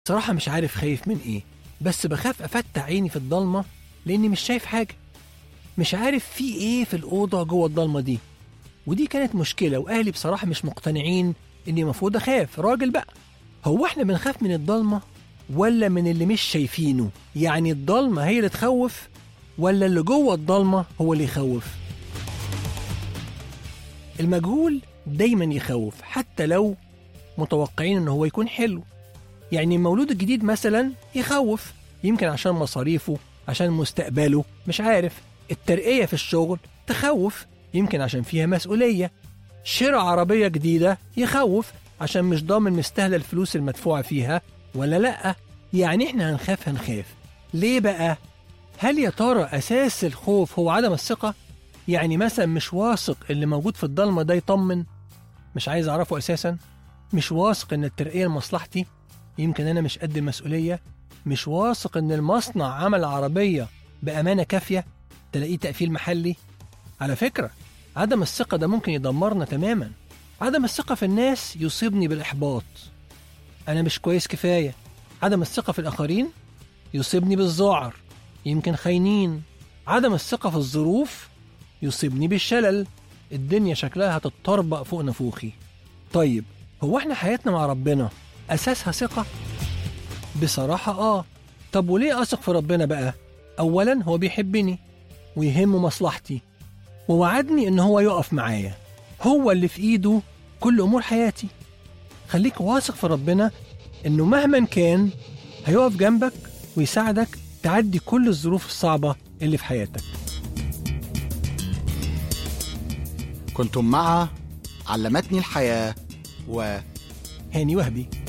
صراحة مش عارف خايف من إيه بس بخاف أفتح عيني في الضلمة لأني مش شايف حاجة مش عارف في إيه في الأوضة جوه الضلمة دي ودي كانت مشكلة وأهلي بصراحة مش مقتنعين إني المفروض أخاف راجل بقى هو إحنا بنخاف من الضلمة ولا من اللي مش شايفينه يعني الضلمة هي اللي تخوف ولا اللي جوه الضلمة هو اللي يخوف المجهول دايما يخوف حتى لو متوقعين ان هو يكون حلو يعني المولود الجديد مثلا يخوف يمكن عشان مصاريفه عشان مستقبله مش عارف الترقية في الشغل تخوف يمكن عشان فيها مسؤولية شراء عربية جديدة يخوف عشان مش ضامن مستاهلة الفلوس المدفوعة فيها ولا لأ يعني احنا هنخاف هنخاف ليه بقى؟ هل يا ترى أساس الخوف هو عدم الثقة؟ يعني مثلا مش واثق اللي موجود في الضلمة ده يطمن مش عايز أعرفه أساسا مش واثق إن الترقية لمصلحتي يمكن أنا مش قد المسؤولية مش واثق إن المصنع عمل عربية بأمانة كافية تلاقيه تقفيل محلي على فكرة عدم الثقة ده ممكن يدمرنا تماما عدم الثقة في الناس يصيبني بالإحباط أنا مش كويس كفاية عدم الثقة في الآخرين يصيبني بالذعر يمكن خاينين عدم الثقة في الظروف يصيبني بالشلل الدنيا شكلها هتتطربق فوق نفوخي طيب هو احنا حياتنا مع ربنا أساسها ثقة؟ بصراحة آه طب وليه أثق في ربنا بقى؟ أولا هو بيحبني ويهمه مصلحتي ووعدني إن هو يقف معايا هو اللي في إيده كل أمور حياتي خليك واثق في ربنا إنه مهما كان هيقف جنبك ويساعدك تعدي كل الظروف الصعبة اللي في حياتك كنتم مع علمتني الحياة و هاني وهبي